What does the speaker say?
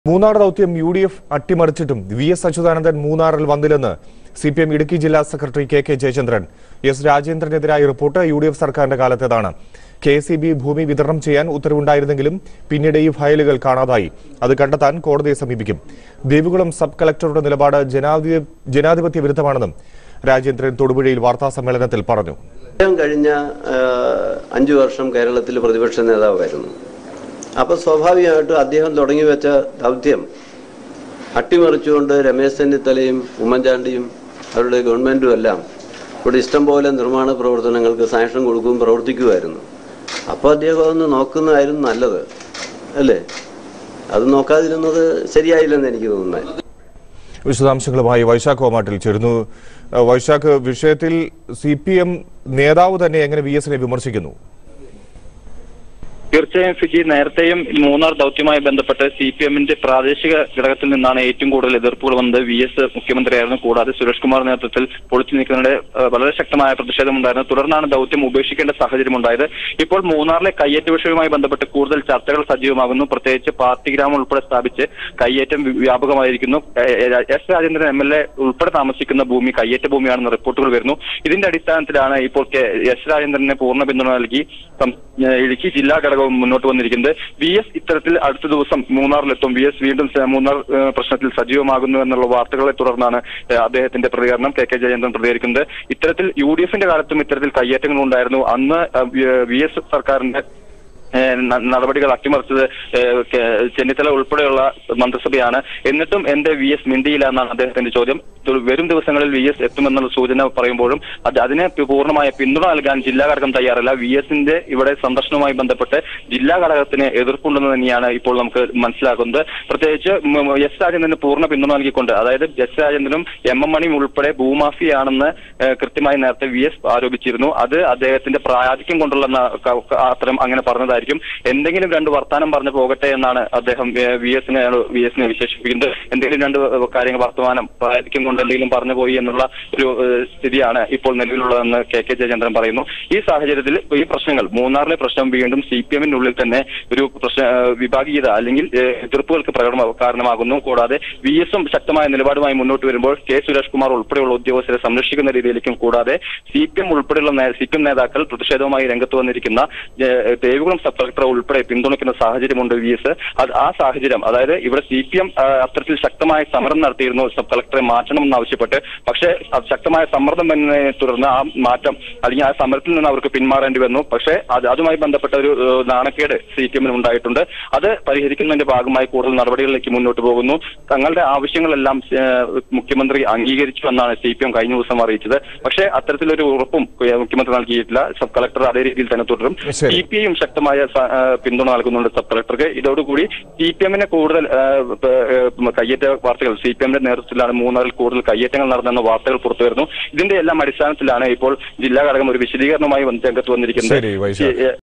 മൂന്നാർ ദൗത്യം U D F അട്ടിമറിച്ചിട്ടും V S Achuthanandan മൂന്നാറിൽ വന്നില്ലെന്ന് സി പി എം ഇടുക്കി ജില്ലാ secretary K K Jayachandran S രാജേന്ദ്രനെതിരായ റിപ്പോർട്ട് യു ഡി എഫ് സർക്കാരിന്റെ കാലത്തേതാണ് കെ എസ് ബി ഭൂമി വിതരണം ചെയ്യാൻ ഉത്തരവുണ്ടായിരുന്നെങ്കിലും പിന്നീട് ഈ ഫയലുകൾ കാണാതായി അത് കണ്ടെത്താൻ കോടതിയെ സമീപിക്കും ദേവികുളം സബ് കളക്ടറുടെ നിലപാട് ജനാധിപ- ജനാധിപത്യ വിരുദ്ധമാണെന്നും രാജേന്ദ്രൻ തൊടുപുഴയിൽ വാർത്താ സമ്മേളനത്തിൽ പറഞ്ഞു അദ്ദേഹം കഴിഞ്ഞ ആ, അഞ്ചു വർഷം കേരളത്തിൽ പ്രതിപക്ഷ നേതാവായിരുന്നു അപ്പോൾ സ്വാഭാവികമായിട്ടും അദ്ദേഹം തുടങ്ങി വെച്ച ദൗത്യം അട്ടിമറിച്ചുകൊണ്ട് രമേശ് ചെന്നിത്തലയും ഉമ്മൻചാണ്ടിയും അവരുടെ ഗവൺമെൻറ്റും എല്ലാം ഇവിടെ ഇഷ്ടംപോലെ നിർമ്മാണ പ്രവർത്തനങ്ങൾക്ക് സാങ്ഷൻ കൊടുക്കുകയും പ്രവർത്തിക്കുമായിരുന്നു അപ്പോൾ അദ്ദേഹം ഒന്ന് നോക്കുന്നതായിരുന്നു നല്ലത് അല്ലേ അത് നോക്കാതിരുന്നത് ശരിയായില്ലെന്ന് എനിക്ക് തോന്നുന്നത് വിശദാംശങ്ങളുമായി വൈശാഖ് കോമാട്ടിൽ ചേരുന്നു ഏഹ് വൈശാഖ് വിഷയത്തിൽ സി പി എം നേതാവ് തന്നെ എങ്ങനെ വി എസിനെ വിമർശിക്കുന്നു തീർച്ചയായും ഫിജി നേരത്തെയും മൂന്നാർ ദൗത്യവുമായി ബന്ധപ്പെട്ട് സി പി എമ്മിന്റെ പ്രാദേശിക ഘടകത്തിൽ നിന്നാണ് ഏറ്റവും കൂടുതൽ എതിർപ്പുകൾ വന്നത് വി എസ് മുഖ്യമന്ത്രിയായിരുന്നു കൂടാതെ സുരേഷ് കുമാർ നേതൃത്വത്തിൽ പൊളിച്ചു നീക്കുന്നതിനിടെ ഏഹ്, വളരെ ശക്തമായ പ്രതിഷേധമുണ്ടായിരുന്നു തുടർന്നാണ് ദൗത്യം ഉപേക്ഷിക്കേണ്ട സാഹചര്യം ഉണ്ടായത് ഇപ്പോൾ മൂന്നാറിലെ കയ്യേറ്റ വിഷയവുമായി ബന്ധപ്പെട്ട് കൂടുതൽ ചർച്ചകൾ സജീവമാകുന്നു പ്രത്യേകിച്ച് പാർട്ടി ഗ്രാമം ഉൾപ്പെടെ സ്ഥാപിച്ച് കയ്യേറ്റം വി- വ്യാപകമായിരിക്കുന്നു ഏഹ്, ഏഹ്, S Rajendran M L A ഉൾപ്പെടെ താമസിക്കുന്ന ഭൂമി കയ്യേറ്റ ഭൂമിയാണെന്ന് റിപ്പോർട്ടുകൾ വരുന്നു ഇതിന്റെ അടിസ്ഥാനത്തിലാണ് ഇപ്പോൾ കെ- എസ് രാജേന്ദ്രനെ പൂർണ്ണ പിന്തുണ നൽകി സം- ഏഹ്, ഇടുക്കി ജില്ലാ ഘടകവും മുന്നോട്ട് വന്നിരിക്കുന്നത് വി എസ് ഇത്തരത്തിൽ അടുത്ത ദിവസം മൂന്നാറിലെത്തും വി എസ് വീണ്ടും സ- മൂന്നാർ ഏഹ്, പ്രശ്നത്തിൽ സജീവമാകുന്നു എന്നുള്ള വാർത്തകളെ തുടർന്നാണ് ഏഹ്, അദ്ദേഹത്തിന്റെ പ്രതികരണം കെ കെ ജയചന്ദ്രൻ പ്രതികരിക്കുന്നത് ഇത്തരത്തിൽ യു ഡി എഫിന്റെ കാലത്തും ഇത്തരത്തിൽ കയ്യേറ്റങ്ങൾ ഉണ്ടായിരുന്നു അന്ന് ഏഹ്, വി എസ് സർക്കാരിന്റെ ഏഹ് ന- നടപടികൾ അട്ടിമറിച്ചത് ഏഹ് കെ- ചെന്നിത്തല ഉൾപ്പെടെയുള്ള മന്ത്രിസഭയാണ് എന്നിട്ടും എന്റെ വി എസ് മിണ്ടിയില്ല എന്നാണ് അദ്ദേഹത്തിന്റെ ചോദ്യം തു- വരും ദിവസങ്ങളിൽ വി എസ് എത്തുമെന്നുള്ള സൂചന പറയുമ്പോഴും അത് അതിന് പി- പൂർണ്ണമായ പിന്തുണ നൽകാൻ ജില്ലാ ഘടകം തയ്യാറല്ല വി എസിന്റെ ഇവിടെ സന്ദർശനവുമായി ബന്ധപ്പെട്ട് ജില്ലാ ഘടകത്തിന് എതിർപ്പുണ്ടെന്ന് തന്നെയാണ് ഇപ്പോൾ നമുക്ക് മനസ്സിലാക്കുന്നത് പ്രത്യേകിച്ച് മ- മ- എസ് രാജേന്ദ്രന് പൂർണ്ണ പിന്തുണ നൽകിക്കൊണ്ട് അതായത് എസ് രാജേന്ദ്രനും എം എം മണിയും ഉൾപ്പെടെ ഭൂമാഫിയാണെന്ന് ഏഹ് കൃത്യമായി നേരത്തെ വി എസ് ആരോപിച്ചിരുന്നു അത് അദ്ദേഹത്തിന്റെ പ്രായാധിക്യം കൊണ്ടുള്ള ന- ക- ക- അത്തരം അങ്ങനെ പറഞ്ഞതായിരിക്കും എന്തെങ്കിലും രണ്ട് വർത്താനം പറഞ്ഞു പോകട്ടെ എന്നാണ് അദ്ദേഹം വി എസിനെ വി എസിനെ വിശേഷിപ്പിക്കുന്നത് എന്തെങ്കിലും രണ്ട് കാര്യങ്ങൾ വർത്തമാനം പ്രായാധിക്യം കൊണ്ട് എന്തെങ്കിലും പറഞ്ഞു പോയി എന്നുള്ള ഒരു ഏഹ് സ്ഥിതിയാണ് ഇപ്പോൾ നിലവിലുള്ളതെന്ന് കെ കെ ജയചന്ദ്രൻ പറയുന്നു ഈ സാഹചര്യത്തിൽ ഈ പ്രശ്നങ്ങൾ മൂന്നാറിലെ പ്രശ്നം വീണ്ടും സി പി എമ്മിനുള്ളിൽ തന്നെ ഒരു പ്രശ്ന ഏഹ് വിഭാഗീയത അല്ലെങ്കിൽ ഏഹ് എതിർപ്പുകൾക്ക് പ്രകടമ കാരണമാകുന്നു കൂടാതെ വി എസും ശക്തമായ നിലപാടുമായി മുന്നോട്ട് വരുമ്പോൾ കെ സുരേഷ് കുമാർ ഉൾപ്പെടെയുള്ള ഉദ്യോഗസ്ഥരെ സംരക്ഷിക്കുന്ന രീതിയിലേക്കും കൂടാതെ സി പി എം ഉൾപ്പെടെയുള്ള നേ- സി പി എം നേതാക്കൾ പ്രതിഷേധവുമായി രംഗത്ത് വന്നിരിക്കുന്ന ഏഹ് ദേവികുളം സബ് കളക്ടറെ ഉൾപ്പെടെ പിന്തുണയ്ക്കുന്ന സാഹചര്യമുണ്ട് വി എസ് അത് ആ സാഹചര്യം അതായത് ഇവിടെ സി പി എം അത്തരത്തിൽ ശക്തമായ സമരം നടത്തിയിരുന്നു സബ് കളക്ടറെ മാറ്റണമെന്ന് ആവശ്യപ്പെട്ട് പക്ഷേ അത് ശക്തമായ സമ്മർദ്ദം വന്നതിനെ തുടർന്ന് ആ മാറ്റം അല്ലെങ്കിൽ ആ സമരത്തിൽ നിന്ന് അവർക്ക് പിന്മാറേണ്ടി വന്നു പക്ഷേ അത് അതുമായി ബന്ധപ്പെട്ട ഒരു ഏഹ്, നാണക്കേട് സി പി എമ്മിന് ഉണ്ടായിട്ടുണ്ട് അത് പരിഹരിക്കുന്നതിന്റെ ഭാഗമായി കൂടുതൽ നടപടികളിലേക്ക് മുന്നോട്ട് പോകുന്നു തങ്ങളുടെ ആവശ്യങ്ങളെല്ലാം ഏഹ്, മുഖ്യമന്ത്രി അംഗീകരിച്ചു എന്നാണ് സി പി എം കഴിഞ്ഞ ദിവസം അറിയിച്ചത് പക്ഷേ അത്തരത്തിലൊരു ഉറപ്പും ഏഹ്, മുഖ്യമന്ത്രി നൽകിയിട്ടില്ല സബ് കളക്ടർ അതേ രീതിയിൽ തന്നെ തുടരും ശരി. സി പി ഐയും ശക്തമായ സ- ഏഹ്, പിന്തുണ നൽകുന്നുണ്ട് സബ് കളക്ടർക്ക് ഇതോടുകൂടി സി പി എമ്മിനെ കൂടുതൽ ഏഹ്, പ- ഏഹ്, കയ്യേറ്റ വാർത്തകൾ സി പി എമ്മിന്റെ നേതൃത്വത്തിലാണ് മൂന്നാറിൽ കൂടുതൽ കയ്യേറ്റങ്ങൾ നടന്നെന്ന വാർത്തകൾ പുറത്തു വരുന്നു ഇതിന്റെ എല്ലാം അടിസ്ഥാനത്തിലാണ് ഇപ്പോൾ ജില്ലാ ഘടകം ഒരു വിശദീകരണവുമായി വന്ന് രംഗത്ത് ശരി, വന്നിരിക്കുന്നത് വൈശാഖ്. ഈ, ഏഹ്,